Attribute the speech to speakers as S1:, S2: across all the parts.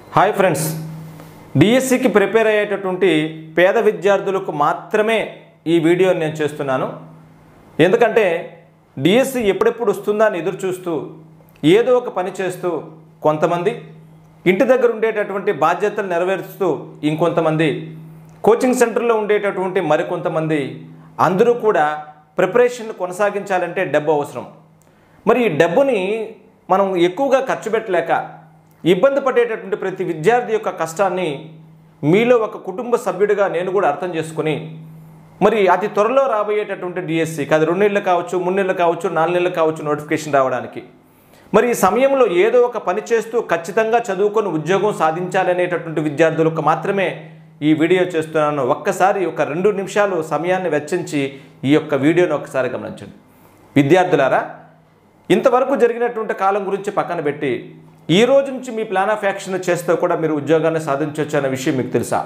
S1: hi friends డిఎస్సికి prepare అయ్యేటటువంటి పేద విద్యార్థులకు మాత్రమే ఈ వీడియో నేను చేస్తున్నాను ఎందుకంటే డిఎస్సి ఎప్పుడెప్పుడు వస్తుందా అని ఎదురు చూస్తూ ఏదో ఒక పని చేస్తూ కొంతమంది ఇంటి దగ్గర ఉండేటటువంటి బాధ్యతలు నెరవేరుస్తూ ఇంకొంతమంది కోచింగ్ సెంటర్లో ఉండేటటువంటి మరికొంతమంది అందరూ కూడా ప్రిపరేషన్ కొనసాగించాలంటే డబ్బు అవసరం మరి ఈ డబ్బుని మనం ఎక్కువగా ఖర్చు పెట్టలేక ఇబ్బంది పడేటటువంటి ప్రతి విద్యార్థి యొక్క కష్టాన్ని మీలో ఒక కుటుంబ సభ్యుడిగా నేను కూడా అర్థం చేసుకుని మరి అతి త్వరలో రాబోయేటటువంటి డిఎస్సికి అది రెండు నెలలు కావచ్చు మూడు నెలలు కావచ్చు నాలుగు నెలలు కావచ్చు నోటిఫికేషన్ రావడానికి మరి ఈ సమయంలో ఏదో ఒక పని చేస్తూ ఖచ్చితంగా చదువుకొని ఉద్యోగం సాధించాలనేటటువంటి విద్యార్థులకు మాత్రమే ఈ వీడియో చేస్తున్నాను ఒక్కసారి ఒక రెండు నిమిషాలు సమయాన్ని వెచ్చించి ఈ యొక్క వీడియోని ఒక్కసారి గమనించండి విద్యార్థులారా ఇంతవరకు జరిగినటువంటి కాలం గురించి పక్కన పెట్టి ఈ రోజు నుంచి మీ ప్లాన్ ఆఫ్ యాక్షన్ చేస్తే కూడా మీరు ఉద్యోగాన్ని సాధించవచ్చు అనే విషయం మీకు తెలుసా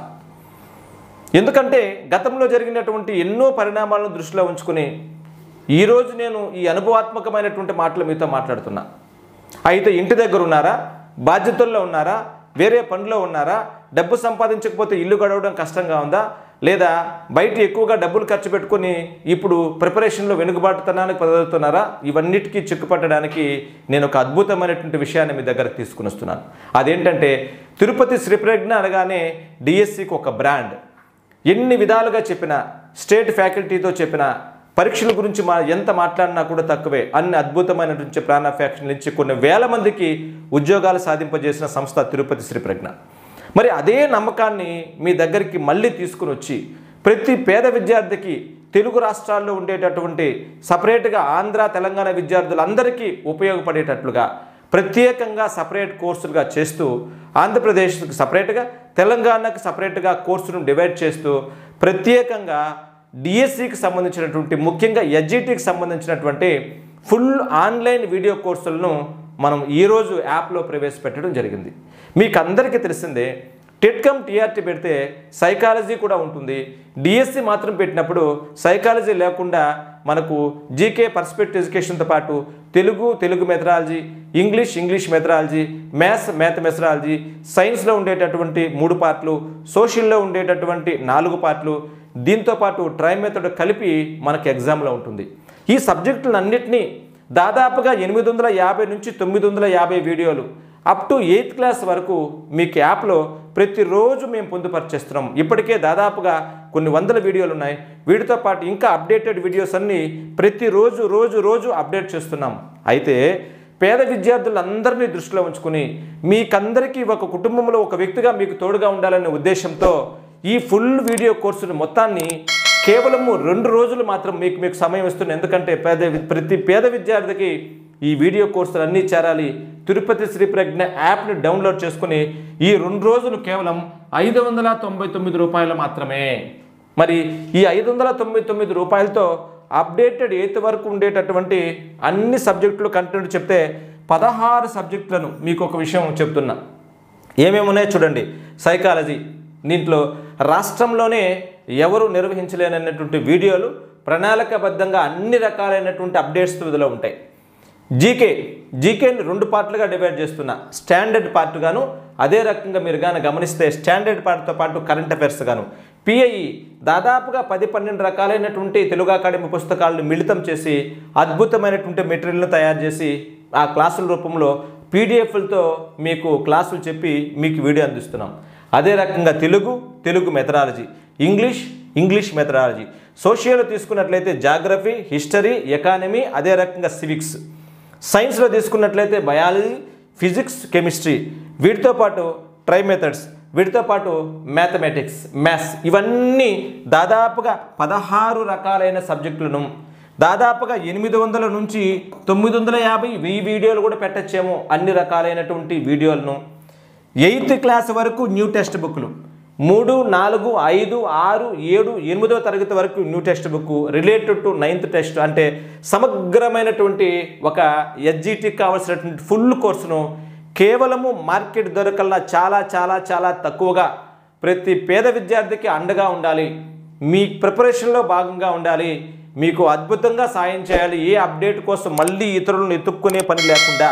S1: ఎందుకంటే గతంలో జరిగినటువంటి ఎన్నో పరిణామాలను దృష్టిలో ఉంచుకుని ఈరోజు నేను ఈ అనుభవాత్మకమైనటువంటి మాటలు మీతో మాట్లాడుతున్నా అయితే ఇంటి దగ్గర ఉన్నారా బాధ్యతల్లో ఉన్నారా వేరే పనిలో ఉన్నారా డబ్బు సంపాదించకపోతే ఇల్లు గడవడం కష్టంగా ఉందా లేదా బయట ఎక్కువగా డబ్బులు ఖర్చు పెట్టుకొని ఇప్పుడు ప్రిపరేషన్లో వెనుకబాటుతనానికి పదులుతున్నారా ఇవన్నిటికీ చిక్కుపట్టడానికి నేను ఒక అద్భుతమైనటువంటి విషయాన్ని మీ దగ్గరకు తీసుకుని వస్తున్నాను అదేంటంటే తిరుపతి శ్రీప్రజ్ఞ అనగానే డిఎస్సికి ఒక బ్రాండ్ ఎన్ని విధాలుగా చెప్పినా స్టేట్ ఫ్యాకల్టీతో చెప్పిన పరీక్షల గురించి మా ఎంత మాట్లాడినా కూడా తక్కువే అన్ని అద్భుతమైనటువంటి ప్రాణ ఫ్యాక్షన్ నుంచి కొన్ని వేల మందికి ఉద్యోగాలు సాధింపజేసిన సంస్థ తిరుపతి శ్రీ ప్రజ్ఞ మరి అదే నమ్మకాన్ని మీ దగ్గరికి మళ్ళీ తీసుకుని వచ్చి ప్రతి పేద విద్యార్థికి తెలుగు రాష్ట్రాల్లో ఉండేటటువంటి సపరేట్గా ఆంధ్ర తెలంగాణ విద్యార్థులందరికీ ఉపయోగపడేటట్లుగా ప్రత్యేకంగా సపరేట్ కోర్సులుగా చేస్తూ ఆంధ్రప్రదేశ్కి సపరేట్గా తెలంగాణకు సపరేట్గా కోర్సును డివైడ్ చేస్తూ ప్రత్యేకంగా డిఎస్సికి సంబంధించినటువంటి ముఖ్యంగా ఎడ్జిటికి సంబంధించినటువంటి ఫుల్ ఆన్లైన్ వీడియో కోర్సులను మనం ఈరోజు యాప్లో ప్రవేశపెట్టడం జరిగింది మీకు అందరికీ తెలిసిందే టెట్కమ్ టీఆర్టీ పెడితే సైకాలజీ కూడా ఉంటుంది డిఎస్సి మాత్రం పెట్టినప్పుడు సైకాలజీ లేకుండా మనకు జీకే పర్స్పెక్ట్ ఎడ్యుకేషన్తో పాటు Telugu Telugu methodology English English methodology maths math methodology సైన్స్లో ఉండేటటువంటి మూడు పార్ట్లు సోషల్లో ఉండేటటువంటి నాలుగు పార్ట్లు దీంతో పాటు ట్రై మెథడ్ కలిపి మనకి ఎగ్జామ్లో ఉంటుంది ఈ సబ్జెక్టులన్నింటినీ దాదాపుగా ఎనిమిది వందల యాభై నుంచి తొమ్మిది వందల యాభై వీడియోలు అప్ టు ఎయిత్ క్లాస్ వరకు మీకు యాప్లో ప్రతిరోజు మేము పొందుపరిచేస్తున్నాం ఇప్పటికే దాదాపుగా కొన్ని వందల వీడియోలు ఉన్నాయి వీటితో పాటు ఇంకా అప్డేటెడ్ వీడియోస్ అన్నీ ప్రతిరోజు రోజు రోజు అప్డేట్ చేస్తున్నాం అయితే పేద విద్యార్థులందరినీ దృష్టిలో ఉంచుకుని మీకందరికీ ఒక కుటుంబంలో ఒక వ్యక్తిగా మీకు తోడుగా ఉండాలనే ఉద్దేశంతో ఈ ఫుల్ వీడియో కోర్సును మొత్తాన్ని కేవలము రెండు రోజులు మాత్రం మీకు మీకు సమయం ఇస్తుంది ఎందుకంటే పేద ప్రతి పేద విద్యార్థికి ఈ వీడియో కోర్సులు అన్నీ చేరాలి తిరుపతి శ్రీ ప్రజ్ఞ యాప్ని డౌన్లోడ్ చేసుకుని ఈ రెండు రోజులు కేవలం ఐదు వందల తొంభై తొమ్మిది రూపాయలు మాత్రమే మరి ఈ ఐదు వందల తొంభై తొమ్మిది రూపాయలతో అప్డేటెడ్ ఎయిత్ వరకు ఉండేటటువంటి అన్ని సబ్జెక్టులు కంటెంట్ చెప్తే పదహారు సబ్జెక్టులను మీకు ఒక విషయం చెప్తున్నా ఏమేమి ఉన్నాయో చూడండి సైకాలజీ దీంట్లో రాష్ట్రంలోనే ఎవరు నిర్వహించలేనటువంటి వీడియోలు ప్రణాళికాబద్ధంగా అన్ని రకాలైనటువంటి అప్డేట్స్ ఇందులో ఉంటాయి జీకే జీకేని రెండు పార్ట్లుగా డివైడ్ చేస్తున్నా స్టాండర్డ్ పార్ట్ గాను అదే రకంగా మీరు కానీ గమనిస్తే స్టాండర్డ్ పార్ట్తో పాటు కరెంట్ అఫైర్స్ గాను పిఐఈ దాదాపుగా పది పన్నెండు రకాలైనటువంటి తెలుగు అకాడమీ పుస్తకాలను మిళితం చేసి అద్భుతమైనటువంటి మెటీరియల్ను తయారు చేసి ఆ క్లాసుల రూపంలో పీడిఎఫ్లతో మీకు క్లాసులు చెప్పి మీకు వీడియో అందిస్తున్నాం అదే రకంగా Telugu Telugu methodology English English methodology social తీసుకున్నట్లయితే జాగ్రఫీ హిస్టరీ ఎకానమీ అదే రకంగా సివిక్స్ సైన్స్లో తీసుకున్నట్లయితే బయాలజీ ఫిజిక్స్ కెమిస్ట్రీ వీటితో పాటు ట్రై మెథడ్స్ వీటితో పాటు మ్యాథమెటిక్స్ మ్యాథ్స్ ఇవన్నీ దాదాపుగా పదహారు రకాలైన సబ్జెక్టులను దాదాపుగా ఎనిమిది వందల నుంచి తొమ్మిది వందల యాభై వెయ్యి వీడియోలు కూడా పెట్టచ్చేమో అన్ని రకాలైనటువంటి వీడియోలను ఎయిత్ క్లాస్ వరకు న్యూ టెక్స్ట్ బుక్లు మూడు నాలుగు ఐదు ఆరు ఏడు ఎనిమిదో తరగతి వరకు new text book related to ninth test అంటే సమగ్రమైనటువంటి ఒక ఎస్జిటికి కావాల్సినటువంటి ఫుల్ కోర్సును కేవలము మార్కెట్ ధర కల్లా చాలా చాలా చాలా తక్కువగా ప్రతి పేద విద్యార్థికి అండగా ఉండాలి మీ ప్రిపరేషన్లో భాగంగా ఉండాలి మీకు అద్భుతంగా సాయం చేయాలి ఏ అప్డేట్ కోసం మళ్ళీ ఇతరులను ఎత్తుక్కునే పని లేకుండా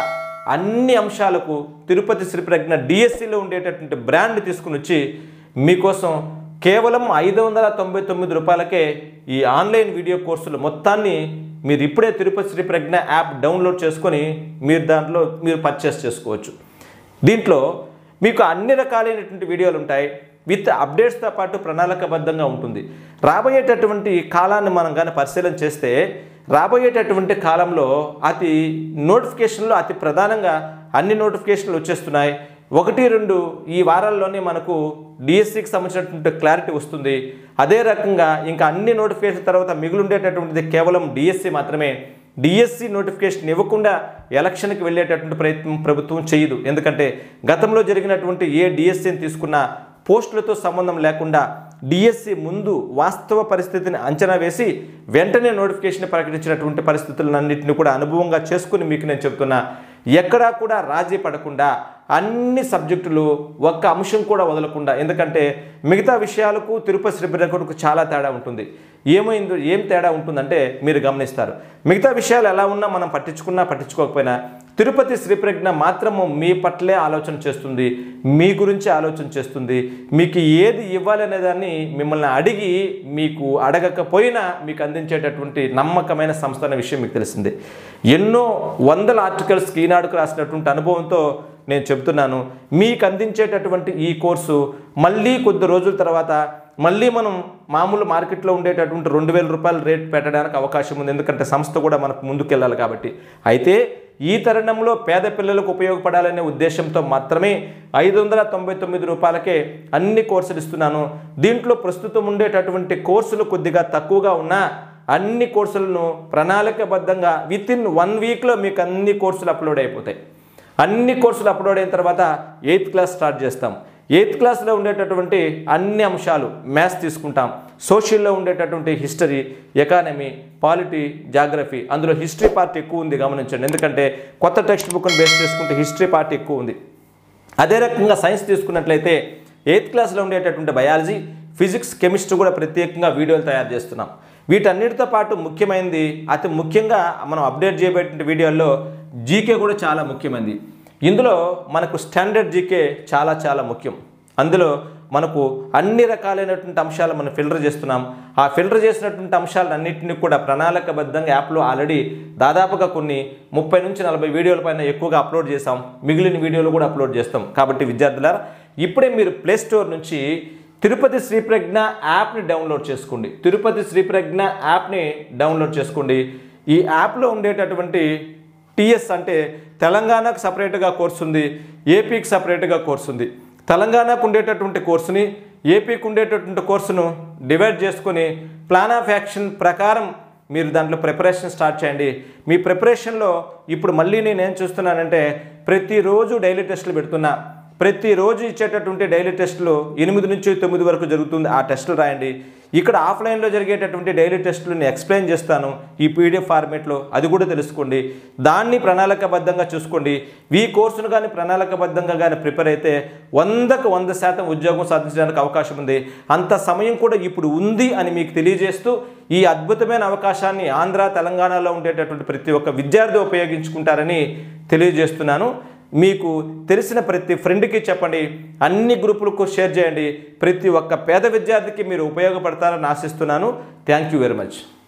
S1: అన్ని అంశాలకు తిరుపతి శ్రీ ప్రజ్ఞ డిఎస్సిలో ఉండేటటువంటి బ్రాండ్ తీసుకుని వచ్చి మీకోసం కేవలం ఐదు వందల తొంభై తొమ్మిది రూపాయలకే ఈ ఆన్లైన్ వీడియో కోర్సులు మొత్తాన్ని మీరు ఇప్పుడే తిరుపతి శ్రీ ప్రజ్ఞ యాప్ డౌన్లోడ్ చేసుకొని మీరు దాంట్లో మీరు పర్చేస్ చేసుకోవచ్చు దీంట్లో మీకు అన్ని రకాలైనటువంటి వీడియోలు ఉంటాయి విత్ అప్డేట్స్తో పాటు ప్రణాళికబద్ధంగా ఉంటుంది రాబోయేటటువంటి కాలాన్ని మనం కానీ పరిశీలన చేస్తే రాబోయేటటువంటి కాలంలో అతి నోటిఫికేషన్లో అతి ప్రధానంగా అన్ని నోటిఫికేషన్లు వచ్చేస్తున్నాయి ఒకటి రెండు ఈ వారాల్లోనే మనకు డిఎస్సికి సంబంధించినటువంటి క్లారిటీ వస్తుంది అదే రకంగా ఇంకా అన్ని నోటిఫికేషన్ తర్వాత మిగిలి ఉండేటటువంటిది కేవలం డిఎస్సి మాత్రమే డిఎస్సి నోటిఫికేషన్ ఇవ్వకుండా ఎలక్షన్కి వెళ్ళేటటువంటి ప్రయత్నం ప్రభుత్వం చేయదు ఎందుకంటే గతంలో జరిగినటువంటి ఏ డిఎస్సిని తీసుకున్నా పోస్టులతో సంబంధం లేకుండా డిఎస్సి ముందు వాస్తవ పరిస్థితిని అంచనా వేసి వెంటనే నోటిఫికేషన్ ప్రకటించినటువంటి పరిస్థితులన్నింటినీ కూడా అనుభవంగా చేసుకుని మీకు నేను చెప్తున్నా ఎక్కడా కూడా రాజీ పడకుండా అన్ని సబ్జెక్టులు ఒక్క అంశం కూడా వదలకుండా ఎందుకంటే మిగతా విషయాలకు తిరుపతి శ్రీప్రజకు చాలా తేడా ఉంటుంది ఏమైందో ఏం తేడా ఉంటుందంటే మీరు గమనిస్తారు మిగతా విషయాలు ఎలా ఉన్నా మనం పట్టించుకున్నా పట్టించుకోకపోయినా తిరుపతి శ్రీప్రజ్ఞ మాత్రము మీ పట్లే ఆలోచన చేస్తుంది మీ గురించి ఆలోచన చేస్తుంది మీకు ఏది ఇవ్వాలి అనే దాన్ని మిమ్మల్ని అడిగి మీకు అడగకపోయినా మీకు అందించేటటువంటి నమ్మకమైన సంస్థ అనే విషయం మీకు తెలిసిందే ఎన్నో వందల ఆర్టికల్స్కి ఈనాడుకు రాసినటువంటి అనుభవంతో నేను చెప్తున్నాను మీకు అందించేటటువంటి ఈ కోర్సు మళ్ళీ కొద్ది రోజుల తర్వాత మళ్ళీ మనం మామూలు మార్కెట్లో ఉండేటటువంటి రెండు వేల రూపాయల రేట్ పెట్టడానికి అవకాశం ఉంది ఎందుకంటే సంస్థ కూడా మనకు ముందుకెళ్ళాలి కాబట్టి అయితే ఈ తరుణంలో పేద పిల్లలకు ఉపయోగపడాలనే ఉద్దేశంతో మాత్రమే ఐదు వందల తొంభై తొమ్మిది రూపాయలకే అన్ని కోర్సులు ఇస్తున్నాను దీంట్లో ప్రస్తుతం ఉండేటటువంటి కోర్సులు కొద్దిగా తక్కువగా ఉన్నా అన్ని కోర్సులను ప్రణాళికబద్ధంగా విత్ ఇన్ వన్ వీక్లో మీకు అన్ని కోర్సులు అప్లోడ్ అయిపోతాయి అన్ని కోర్సులు అప్లోడ్ అయిన తర్వాత ఎయిత్ క్లాస్ స్టార్ట్ చేస్తాం ఎయిత్ క్లాస్లో ఉండేటటువంటి అన్ని అంశాలు మ్యాథ్స్ తీసుకుంటాం సోషల్లో ఉండేటటువంటి హిస్టరీ ఎకానమీ పాలిటీ జాగ్రఫీ అందులో హిస్టరీ పార్ట్ ఎక్కువ ఉంది గమనించండి ఎందుకంటే కొత్త టెక్స్ట్ బుక్ని బేస్ చేసుకుంటే హిస్టరీ పార్ట్ ఎక్కువ ఉంది అదే రకంగా సైన్స్ తీసుకున్నట్లయితే ఎయిత్ క్లాస్లో ఉండేటటువంటి బయాలజీ ఫిజిక్స్ కెమిస్ట్రీ కూడా ప్రత్యేకంగా వీడియోలు తయారు చేస్తున్నాం వీటన్నిటితో పాటు ముఖ్యమైనది అతి ముఖ్యంగా మనం అప్డేట్ చేయబడిన వీడియోల్లో జీకే కూడా చాలా ముఖ్యమైనది ఇందులో మనకు స్టాండర్డ్ జీకే చాలా చాలా ముఖ్యం అందులో మనకు అన్ని రకాలైనటువంటి అంశాలు మనం ఫిల్టర్ చేస్తున్నాం ఆ ఫిల్టర్ చేసినటువంటి అంశాలన్నింటినీ కూడా ప్రణాళికబద్ధంగా యాప్లో ఆల్రెడీ దాదాపుగా కొన్ని ముప్పై నుంచి నలభై వీడియోల పైన ఎక్కువగా అప్లోడ్ చేసాం మిగిలిన వీడియోలు కూడా అప్లోడ్ చేస్తాం కాబట్టి విద్యార్థులారా ఇప్పుడే మీరు ప్లే స్టోర్ నుంచి తిరుపతి శ్రీప్రజ్ఞ యాప్ని డౌన్లోడ్ చేసుకోండి తిరుపతి శ్రీప్రజ్ఞ యాప్ని డౌన్లోడ్ చేసుకోండి ఈ యాప్లో ఉండేటటువంటి టీఎస్ అంటే తెలంగాణకు సపరేట్గా కోర్సు ఉంది ఏపీకి సపరేట్గా కోర్సు ఉంది తెలంగాణకు ఉండేటటువంటి కోర్సుని ఏపీకి ఉండేటటువంటి కోర్సును డివైడ్ చేసుకొని ప్లాన్ ఆఫ్ యాక్షన్ ప్రకారం మీరు దాంట్లో ప్రిపరేషన్ స్టార్ట్ చేయండి మీ ప్రిపరేషన్లో ఇప్పుడు మళ్ళీ నేను ఏం చూస్తున్నానంటే ప్రతిరోజు డైలీ టెస్టులు పెడుతున్నా ప్రతిరోజు ఇచ్చేటటువంటి డైలీ టెస్టులు ఎనిమిది నుంచి తొమ్మిది వరకు జరుగుతుంది ఆ టెస్టులు రాయండి ఇక్కడ ఆఫ్లైన్లో జరిగేటటువంటి డైలీ టెస్టులు నేను ఎక్స్ప్లెయిన్ చేస్తాను ఈ పీడిఎఫ్ ఫార్మేట్లో అది కూడా తెలుసుకోండి దాన్ని ప్రణాళికబద్ధంగా చూసుకోండి ఈ కోర్సును కానీ ప్రణాళికబద్ధంగా కానీ ప్రిపేర్ అయితే వందకు వంద శాతం ఉద్యోగం సాధించడానికి అవకాశం ఉంది అంత సమయం కూడా ఇప్పుడు ఉంది అని మీకు తెలియజేస్తూ ఈ అద్భుతమైన అవకాశాన్ని ఆంధ్ర తెలంగాణలో ఉండేటటువంటి ప్రతి ఒక్క విద్యార్థి ఉపయోగించుకుంటారని తెలియజేస్తున్నాను మీకు తెలిసిన ప్రతి ఫ్రెండ్కి చెప్పండి అన్ని గ్రూపులకు షేర్ చేయండి ప్రతి ఒక్క పేద విద్యార్థికి మీరు ఉపయోగపడతారని ఆశిస్తున్నాను థ్యాంక్ యూ వెరీ మచ్